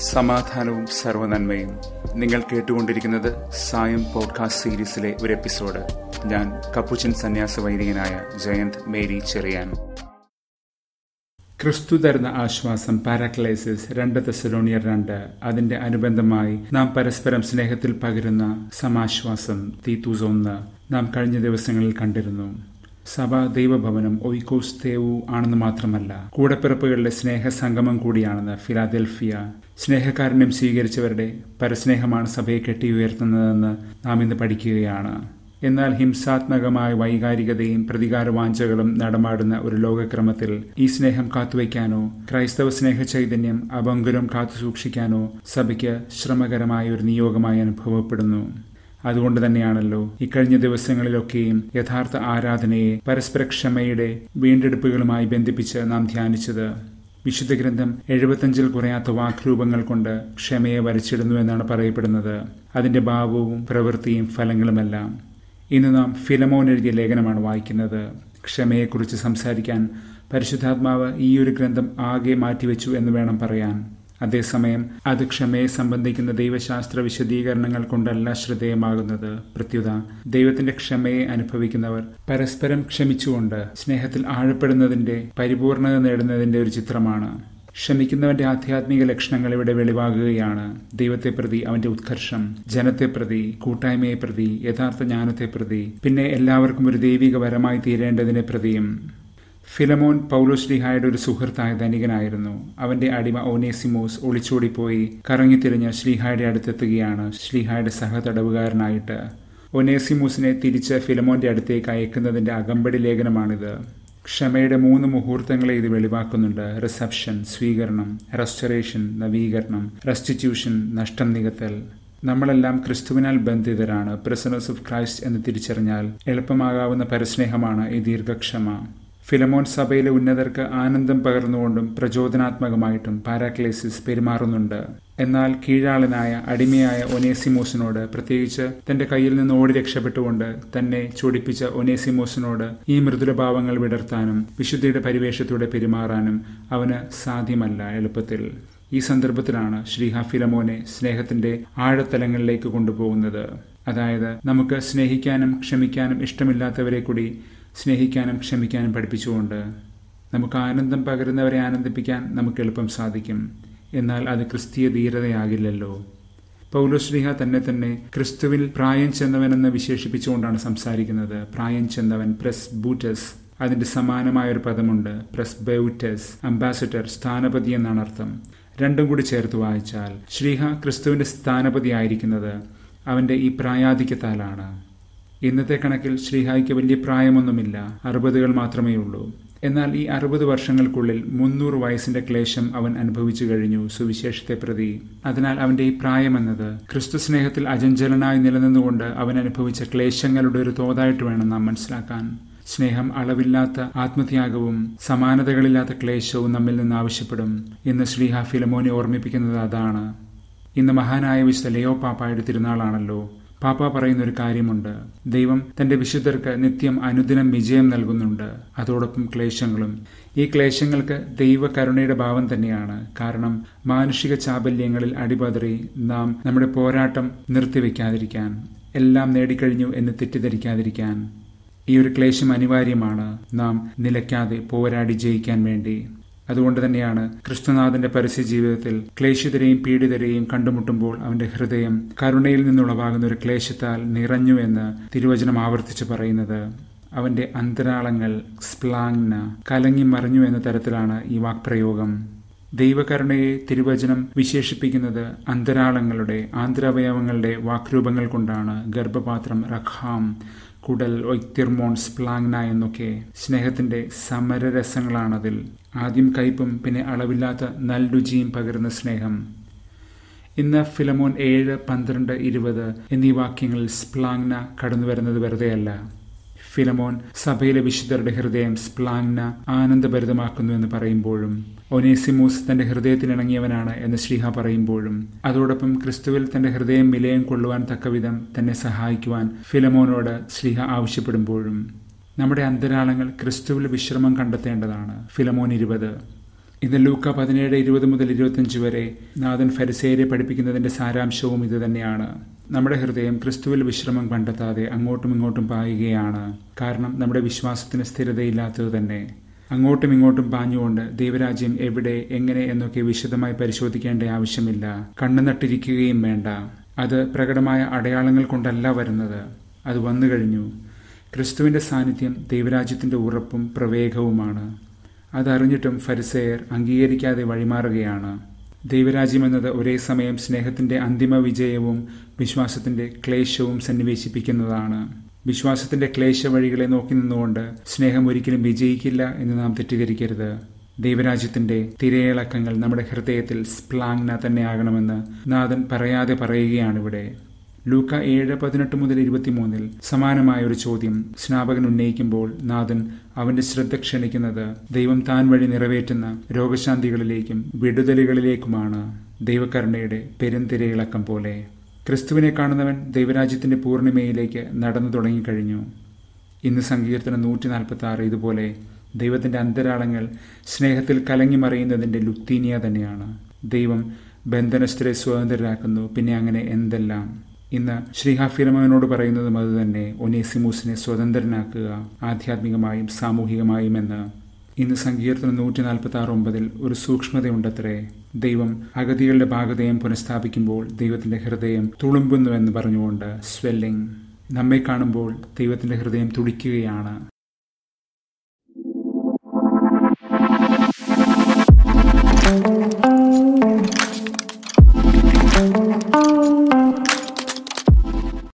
സമാധാനവും സർവനന്മയും നിങ്ങൾ കേട്ടുകൊണ്ടിരിക്കുന്നത് സായം പോഡ്കാസ്റ്റ് സീരീസിലെ ഒരു എപ്പിസോഡ് ഞാൻ കപ്പുച്ചൻ സന്യാസ വൈദികനായ ജയന്ത് മേരി ചെറിയാൻ ക്രിസ്തു തരുന്ന ആശ്വാസം പാരാക്ലൈസിസ് രണ്ട് തെസലോണിയർ രണ്ട് അതിന്റെ അനുബന്ധമായി നാം പരസ്പരം സ്നേഹത്തിൽ പകരുന്ന സമാശ്വാസം തീത്തൂസ് ഒന്ന് നാം കഴിഞ്ഞ ദിവസങ്ങളിൽ കണ്ടിരുന്നു സഭ ദൈവഭവനം ഒയ്ക്കോസ് തേവു ആണെന്ന് മാത്രമല്ല കൂടപ്പിറപ്പുകളുടെ സ്നേഹ സംഗമം കൂടിയാണെന്ന് ഫിലാദൽഫിയ സ്നേഹകാരുണ്യം സ്വീകരിച്ചവരുടെ പരസ്നേഹമാണ് സഭയെ കെട്ടിയുയർത്തുന്നതെന്ന് നാം ഇന്ന് പഠിക്കുകയാണ് എന്നാൽ ഹിംസാത്മകമായ വൈകാരികതയും പ്രതികാരവാഞ്ചകളും നടമാടുന്ന ഒരു ലോകക്രമത്തിൽ ഈ സ്നേഹം കാത്തുവയ്ക്കാനോ ക്രൈസ്തവ സ്നേഹ ചൈതന്യം അപങ്കുരം കാത്തുസൂക്ഷിക്കാനോ സഭയ്ക്ക് ശ്രമകരമായ ഒരു നിയോഗമായി അനുഭവപ്പെടുന്നു അതുകൊണ്ട് തന്നെയാണല്ലോ ഇക്കഴിഞ്ഞ ദിവസങ്ങളിലൊക്കെയും യഥാർത്ഥ ആരാധനയെ പരസ്പര ക്ഷമയുടെ വീണ്ടെടുപ്പുകളുമായി ബന്ധിപ്പിച്ച് നാം ധ്യാനിച്ചത് വിശുദ്ധ ഗ്രന്ഥം എഴുപത്തഞ്ചിൽ കുറയാത്ത വാക്രൂപങ്ങൾ കൊണ്ട് ക്ഷമയെ വരച്ചിടുന്നു എന്നാണ് പറയപ്പെടുന്നത് അതിന്റെ ഭാവവും പ്രവൃത്തിയും ഫലങ്ങളുമെല്ലാം ഇന്ന് നാം ഫിലമോൻ എഴുതിയ ലേഖനമാണ് വായിക്കുന്നത് ക്ഷമയെക്കുറിച്ച് സംസാരിക്കാൻ പരിശുദ്ധാത്മാവ് ഈ ഒരു ഗ്രന്ഥം ആകെ മാറ്റിവെച്ചു എന്ന് വേണം പറയാൻ അതേസമയം അത് ക്ഷമയെ സംബന്ധിക്കുന്ന ദൈവശാസ്ത്ര വിശദീകരണങ്ങൾ കൊണ്ടല്ല ശ്രദ്ധേയമാകുന്നത് പ്രത്യുത ദൈവത്തിന്റെ ക്ഷമയെ അനുഭവിക്കുന്നവർ പരസ്പരം ക്ഷമിച്ചുകൊണ്ട് സ്നേഹത്തിൽ ആഴപ്പെടുന്നതിന്റെ പരിപൂർണത നേടുന്നതിന്റെ ഒരു ചിത്രമാണ് ക്ഷമിക്കുന്നവന്റെ ആധ്യാത്മിക ലക്ഷണങ്ങൾ ഇവിടെ വെളിവാകുകയാണ് ദൈവത്തെ പ്രതി അവന്റെ ഉത്കർഷം ജനത്തെ പ്രതി കൂട്ടായ്മയെ പ്രതി യഥാർത്ഥ ജ്ഞാനത്തെ പ്രതി പിന്നെ എല്ലാവർക്കും ഒരു ദൈവിക വരമായി തീരേണ്ടതിനെ പ്രതിയും ഫിലമോൻ പൗലോശ്രീഹായുടെ ഒരു സുഹൃത്തായ ധനികനായിരുന്നു അവന്റെ അടിമ ഓനേസിമോസ് ഒളിച്ചോടിപ്പോയി കറങ്ങിത്തിരിഞ്ഞ് ശ്രീഹായുടെ അടുത്തെത്തുകയാണ് ശ്രീഹായുടെ സഹതടവുകാരനായിട്ട് ഒനേസിമൂസിനെ തിരിച്ച് ഫിലമോന്റെ അടുത്തേക്ക് അയക്കുന്നതിന്റെ അകമ്പടി ലേഖനമാണിത് ക്ഷമയുടെ മൂന്ന് മുഹൂർത്തങ്ങളെ ഇത് വെളിവാക്കുന്നുണ്ട് റിസപ്ഷൻ സ്വീകരണം റെസ്റ്റോറേഷൻ നവീകരണം റെസ്റ്റിറ്റ്യൂഷൻ നഷ്ടം നികത്തൽ നമ്മളെല്ലാം ക്രിസ്തുവിനാൽ ബന്ധിതരാണ് പ്രസനസ് ഓഫ് ക്രൈസ്റ്റ് എന്ന് തിരിച്ചറിഞ്ഞാൽ എളുപ്പമാകാവുന്ന പരസ്നേഹമാണ് ഈ ദീർഘക്ഷമ ഫിലമോൻ സഭയിലെ ഉന്നതർക്ക് ആനന്ദം പകർന്നുകൊണ്ടും പ്രചോദനാത്മകമായിട്ടും പാരാക്ലേസിസ് പെരുമാറുന്നുണ്ട് എന്നാൽ കീഴാളനായ അടിമയായ ഒനേസിമോസിനോട് പ്രത്യേകിച്ച് തന്റെ കയ്യിൽ നിന്ന് ഓടി രക്ഷപ്പെട്ടുകൊണ്ട് തന്നെ ചൊടിപ്പിച്ച ഒനേസിമോസിനോട് ഈ മൃദുലഭാവങ്ങൾ വിടർത്താനും വിശുദ്ധിയുടെ പരിവേഷത്തോടെ പെരുമാറാനും അവന് സാധ്യമല്ല എളുപ്പത്തിൽ ഈ സന്ദർഭത്തിലാണ് ശ്രീഹ ഫിലമോനെ സ്നേഹത്തിന്റെ ആഴത്തലങ്ങളിലേക്ക് കൊണ്ടുപോകുന്നത് അതായത് നമുക്ക് സ്നേഹിക്കാനും ക്ഷമിക്കാനും ഇഷ്ടമില്ലാത്തവരെ കൂടി സ്നേഹിക്കാനും ക്ഷമിക്കാനും പഠിപ്പിച്ചുകൊണ്ട് നമുക്ക് ആനന്ദം പകരുന്നവരെ ആനന്ദിപ്പിക്കാൻ നമുക്ക് എളുപ്പം സാധിക്കും എന്നാൽ അത് ക്രിസ്തീയ ധീരതയാകില്ലല്ലോ പൗലോശ്രീഹ തന്നെ തന്നെ ക്രിസ്തുവിൽ പ്രായം ചെന്നവനെന്ന് വിശേഷിപ്പിച്ചുകൊണ്ടാണ് സംസാരിക്കുന്നത് പ്രായം ചെന്നവൻ പ്രസ് ബൂറ്റസ് അതിന്റെ സമാനമായ ഒരു പദമുണ്ട് പ്രസ് ബൗറ്റസ് അംബാസഡർ സ്ഥാനപതി എന്നാണ് അർത്ഥം രണ്ടും കൂടി ചേർത്ത് വായിച്ചാൽ ശ്രീഹ ക്രിസ്തുവിന്റെ സ്ഥാനപതി ആയിരിക്കുന്നത് അവന്റെ ഈ പ്രായാധിക്യത്താലാണ് ഇന്നത്തെ കണക്കിൽ ശ്രീഹായിക്ക് വലിയ പ്രായമൊന്നുമില്ല അറുപതുകൾ മാത്രമേ ഉള്ളൂ എന്നാൽ ഈ അറുപത് വർഷങ്ങൾക്കുള്ളിൽ മുന്നൂറ് വയസ്സിന്റെ ക്ലേശം അവൻ അനുഭവിച്ചു കഴിഞ്ഞു സുവിശേഷത്തെ പ്രതി അതിനാൽ അവന്റെ ഈ പ്രായമെന്നത് ക്രിസ്തു സ്നേഹത്തിൽ അജഞ്ചലനായി നിലനിന്നുകൊണ്ട് അവൻ അനുഭവിച്ച ക്ലേശങ്ങളുടെ ഒരു തോതായിട്ട് വേണം നാം മനസ്സിലാക്കാൻ സ്നേഹം അളവില്ലാത്ത ആത്മത്യാഗവും സമാനതകളില്ലാത്ത ക്ലേശവും നമ്മിൽ നിന്ന് ആവശ്യപ്പെടും ഇന്ന് ശ്രീഹ ഫിലമോനെ ഓർമ്മിപ്പിക്കുന്നത് അതാണ് ഇന്ന് മഹാനായ വിശുദ്ധ ലിയോ പാപ്പായുടെ തിരുനാളാണല്ലോ പാപ്പ പറയുന്ന ഒരു കാര്യമുണ്ട് ദൈവം തന്റെ വിശുദ്ധർക്ക് നിത്യം അനുദിനം വിജയം നൽകുന്നുണ്ട് അതോടൊപ്പം ക്ലേശങ്ങളും ഈ ക്ലേശങ്ങൾക്ക് ദൈവകരുണയുടെ ഭാവം തന്നെയാണ് കാരണം മാനുഷിക ചാബല്യങ്ങളിൽ അടിപതറി നാം നമ്മുടെ പോരാട്ടം നിർത്തിവെക്കാതിരിക്കാൻ എല്ലാം നേടിക്കഴിഞ്ഞു എന്ന് തെറ്റിദ്ധരിക്കാതിരിക്കാൻ ഈ ഒരു ക്ലേശം അനിവാര്യമാണ് നാം നിലയ്ക്കാതെ പോരാടി ജയിക്കാൻ വേണ്ടി അതുകൊണ്ട് തന്നെയാണ് ക്രിസ്തുനാഥന്റെ പരസ്യ ജീവിതത്തിൽ ക്ലേശിതരെയും പീഡിതരെയും കണ്ടുമുട്ടുമ്പോൾ അവന്റെ ഹൃദയം കരുണയിൽ നിന്നുളവാകുന്ന ഒരു ക്ലേശത്താൽ നിറഞ്ഞു എന്ന് തിരുവചനം ആവർത്തിച്ച് പറയുന്നത് അവന്റെ അന്തരാളങ്ങൾ സ്പ്ലാങ്ന കലങ്ങി മറിഞ്ഞു എന്ന തരത്തിലാണ് ഈ വാക്പ്രയോഗം ദൈവകരുണയെ തിരുവചനം വിശേഷിപ്പിക്കുന്നത് അന്തരാളങ്ങളുടെ ആന്തരാവയവങ്ങളുടെ വാക്രൂപങ്ങൾ കൊണ്ടാണ് ഗർഭപാത്രം റഖാം കുടൽ ഒയ്ത്തിർമോൺ സ്പ്ലാങ്ന എന്നൊക്കെ സ്നേഹത്തിന്റെ സമരരസങ്ങളാണതിൽ ആദ്യം കയ്പും പിന്നെ അളവില്ലാത്ത നൽരുചിയും പകരുന്ന സ്നേഹം ഇന്ന് ഫിലമോൻ ഏഴ് പന്ത്രണ്ട് ഇരുപത് എന്നീ വാക്യങ്ങളിൽ സ്പ്ലാങ്ന കടന്നു വരുന്നത് വെറുതെയല്ല ഫിലമോൻ സഭയിലെ വിശുദ്ധരുടെ ഹൃദയം സ്പ്ലാങ്ന ആനന്ദഭരിതമാക്കുന്നു എന്ന് പറയുമ്പോഴും ഒനേസിമൂസ് തന്റെ ഹൃദയത്തിനിണങ്ങിയവനാണ് എന്ന് ശ്രീഹ പറയുമ്പോഴും അതോടൊപ്പം ക്രിസ്തുവിൽ തന്റെ ഹൃദയം വിലയം കൊള്ളുവാൻ തക്കവിധം തന്നെ സഹായിക്കുവാൻ ഫിലമോനോട് ശ്രീഹ ആവശ്യപ്പെടുമ്പോഴും നമ്മുടെ അന്തരാളങ്ങൾ ക്രിസ്തുവിൽ വിശ്രമം കണ്ടെത്തേണ്ടതാണ് ഫിലമോൻ ഇരുപത് ഇന്ന് ലൂക്ക പതിനേഴ് ഇരുപത് മുതൽ ഇരുപത്തിയഞ്ച് വരെ നാഥൻ ഫരിസേരെ പഠിപ്പിക്കുന്നതിന്റെ സാരാംശവും ഇത് തന്നെയാണ് നമ്മുടെ ഹൃദയം ക്രിസ്തുവിൽ വിശ്രമം കണ്ടെത്താതെ അങ്ങോട്ടും ഇങ്ങോട്ടും പായുകയാണ് കാരണം നമ്മുടെ വിശ്വാസത്തിന് സ്ഥിരതയില്ലാത്തത് തന്നെ അങ്ങോട്ടും ഇങ്ങോട്ടും പാഞ്ഞുകൊണ്ട് ദൈവരാജ്യം എവിടെ എങ്ങനെ എന്നൊക്കെ വിശദമായി പരിശോധിക്കേണ്ട ആവശ്യമില്ല കണ്ണു നട്ടിരിക്കുകയും വേണ്ട അത് പ്രകടമായ അടയാളങ്ങൾ കൊണ്ടല്ല വരുന്നത് അത് വന്നു കഴിഞ്ഞു ക്രിസ്തുവിന്റെ സാന്നിധ്യം ദൈവരാജ്യത്തിന്റെ ഉറപ്പും പ്രവേഗവുമാണ് അതറിഞ്ഞിട്ടും ഫരിസെയർ അംഗീകരിക്കാതെ വഴിമാറുകയാണ് ദൈവരാജ്യം എന്നത് ഒരേ സമയം സ്നേഹത്തിന്റെ അന്തിമ വിജയവും വിശ്വാസത്തിന്റെ ക്ലേശവും സന്നിവേശിപ്പിക്കുന്നതാണ് വിശ്വാസത്തിന്റെ ക്ലേശ വഴികളെ നോക്കി നിന്നുകൊണ്ട് സ്നേഹം ഒരിക്കലും വിജയിക്കില്ല എന്ന് നാം തെറ്റിദ്ധരിക്കരുത് ദൈവരാജ്യത്തിന്റെ തിരയിളക്കങ്ങൾ നമ്മുടെ ഹൃദയത്തിൽ സ്പ്ലാങ്ന തന്നെയാകണമെന്ന് നാഥൻ പറയാതെ പറയുകയാണിവിടെ ലൂക്ക ഏഴ് പതിനെട്ട് മുതൽ ഇരുപത്തിമൂന്നിൽ സമാനമായ ഒരു ചോദ്യം സ്നാപകൻ ഉന്നയിക്കുമ്പോൾ നാഥൻ അവന്റെ ശ്രദ്ധ ക്ഷണിക്കുന്നത് ദൈവം താൻ വഴി നിറവേറ്റുന്ന രോഗശാന്തികളിലേക്കും വിടുതലുകളിലേക്കുമാണ് ദൈവകരുണയുടെ പെരുന്തിരയിളക്കം പോലെ ക്രിസ്തുവിനെ കാണുന്നവൻ ദൈവരാജ്യത്തിന്റെ പൂർണിമയിലേക്ക് നടന്നു തുടങ്ങിക്കഴിഞ്ഞു ഇന്ന് സങ്കീർത്തനം നൂറ്റി നാൽപ്പത്തി ആറ് ഇതുപോലെ ദൈവത്തിന്റെ അന്തരാളങ്ങൾ സ്നേഹത്തിൽ കലങ്ങിമറിയുന്നതിന്റെ ലുത്തീനിയ തന്നെയാണ് ദൈവം ബന്ധനസ്ഥരെ സ്വതന്ത്രരാക്കുന്നു പിന്നെ അങ്ങനെ എന്തെല്ലാം ഇന്ന് ശ്രീഹാഫിരമകനോട് പറയുന്നതും അതുതന്നെ ഒനേസിമൂസിനെ സ്വതന്ത്രനാക്കുക ആധ്യാത്മികമായും സാമൂഹികമായും എന്ന് ഇന്ന് സങ്കീർത്തനം നൂറ്റി നാൽപ്പത്തി ആറ് ഒമ്പതിൽ ഒരു സൂക്ഷ്മതയുണ്ടത്രേ ദൈവം അഗതികളുടെ ഭാഗതയം പുനഃസ്ഥാപിക്കുമ്പോൾ ദൈവത്തിന്റെ ഹൃദയം തുളുമ്പുന്നുവെന്ന് പറഞ്ഞുകൊണ്ട് സ്വെല്ലിംഗ് നമ്മെ കാണുമ്പോൾ ദൈവത്തിന്റെ ഹൃദയം തുടിക്കുകയാണ് thank you